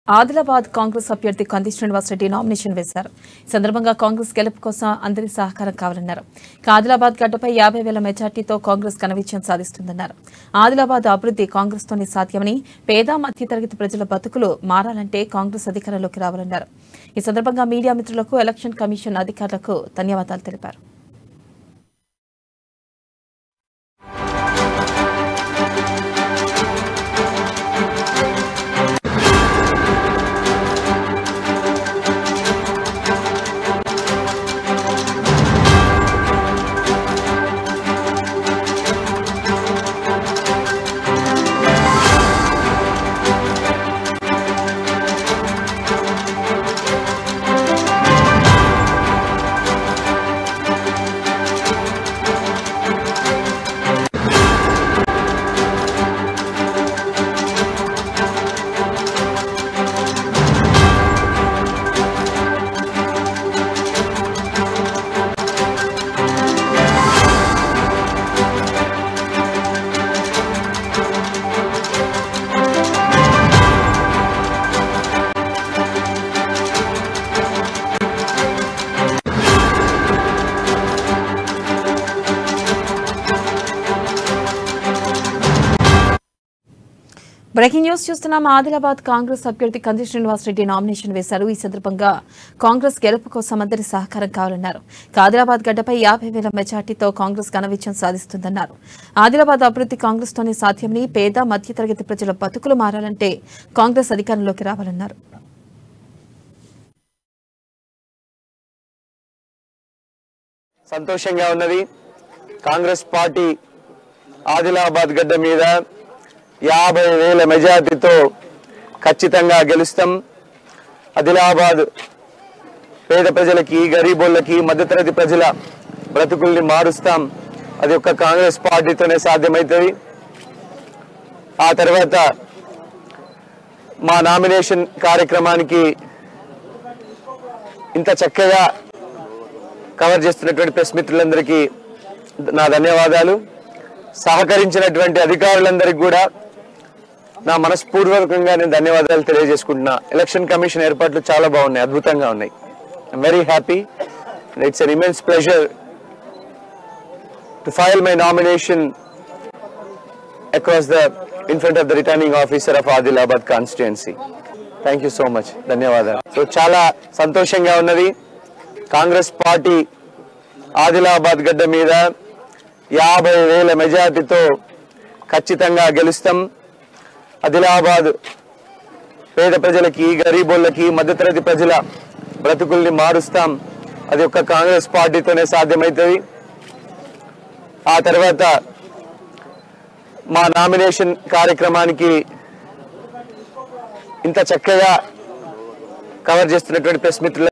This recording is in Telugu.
ఆదిలాబాద్ కాంగ్రెస్ అభ్యర్థి కంది శ్రీనివాసరెడ్డి నామినేషన్ వేశారు ఈ సందర్భంగా కాంగ్రెస్ గెలుపు కోసం అందరి సహకారం కావాలన్నారు ఇక ఆదిలాబాద్ గడ్డపై యాభై వేల మెజార్టీతో కాంగ్రెస్ ఘన విజయం సాధిస్తుందన్నారు ఆదిలాబాద్ అభివృద్ధి కాంగ్రెస్ తోనే సాధ్యమని పేద మధ్యతరగతి ప్రజల బతుకులు మారాలంటే కాంగ్రెస్ అధికారంలోకి రావాలన్నారు ఈ సందర్భంగా మీడియా మిత్రులకు ఎలక్షన్ కమిషన్ అధికారులకు ధన్యవాదాలు తెలిపారు బ్రేకింగ్ న్యూస్ చూస్తున్నాం ఆదిలాబాద్ కాంగ్రెస్ అభ్యర్థి కంది శ్రీనివాసరెడ్డి నామినేషన్ వేశారు ఈ సందర్భంగా కాంగ్రెస్ గెలుపు కోసం అందరి సహకారం కావాలన్నారు ఇక ఆదిలాబాద్ గడ్డపై యాభై వేల మెజార్టీతో కాంగ్రెస్ ఘన విజయం సాధిస్తుందన్నారు ఆదిలాబాద్ అభివృద్ధి కాంగ్రెస్ తోనే సాధ్యమని పేద మధ్యతరగతి ప్రజల బతుకులు మారాలంటే కాంగ్రెస్ అధికారంలోకి రావాలన్నారు సంతోషంగా ఉన్నది కాంగ్రెస్ పార్టీ ఆదిలాబాద్ గడ్డ మీద యాభై వేల మెజార్టీతో ఖచ్చితంగా గెలుస్తాం ఆదిలాబాద్ పేద ప్రజలకి గరీబోళ్ళకి మధ్యతరగతి ప్రజల బ్రతుకుల్ని మారుస్తాం అది ఒక్క కాంగ్రెస్ పార్టీతోనే సాధ్యమవుతుంది ఆ తర్వాత మా నామినేషన్ కార్యక్రమానికి ఇంత చక్కగా కవర్ చేస్తున్నటువంటి ప్రెస్ మిత్రులందరికీ నా ధన్యవాదాలు సహకరించినటువంటి అధికారులందరికీ కూడా నా మనస్పూర్వకంగా నేను ధన్యవాదాలు తెలియజేసుకుంటున్నా ఎలక్షన్ కమిషన్ ఏర్పాట్లు చాలా బాగున్నాయి అద్భుతంగా ఉన్నాయి I'm very happy it's an immense pleasure to file my nomination across the in front of the returning officer of Adilabad constituency thank you so much ధన్యవాదాలు సో చాలా సంతోషంగా ఉన్నది కాంగ్రెస్ పార్టీ ఆదిలాబాద్ గడ్డ మీద యాభై వేల మెజార్టీతో ఖచ్చితంగా గెలుస్తాం ఆదిలాబాద్ పేద ప్రజలకి గరీబోళ్ళకి మధ్యతరగతి ప్రజల బ్రతుకుల్ని మారుస్తాం అది ఒక్క కాంగ్రెస్ పార్టీతోనే సాధ్యమవుతుంది ఆ తర్వాత మా నామినేషన్ కార్యక్రమానికి ఇంత చక్కగా కవర్ చేస్తున్నటువంటి ప్రెస్ మిత్రుల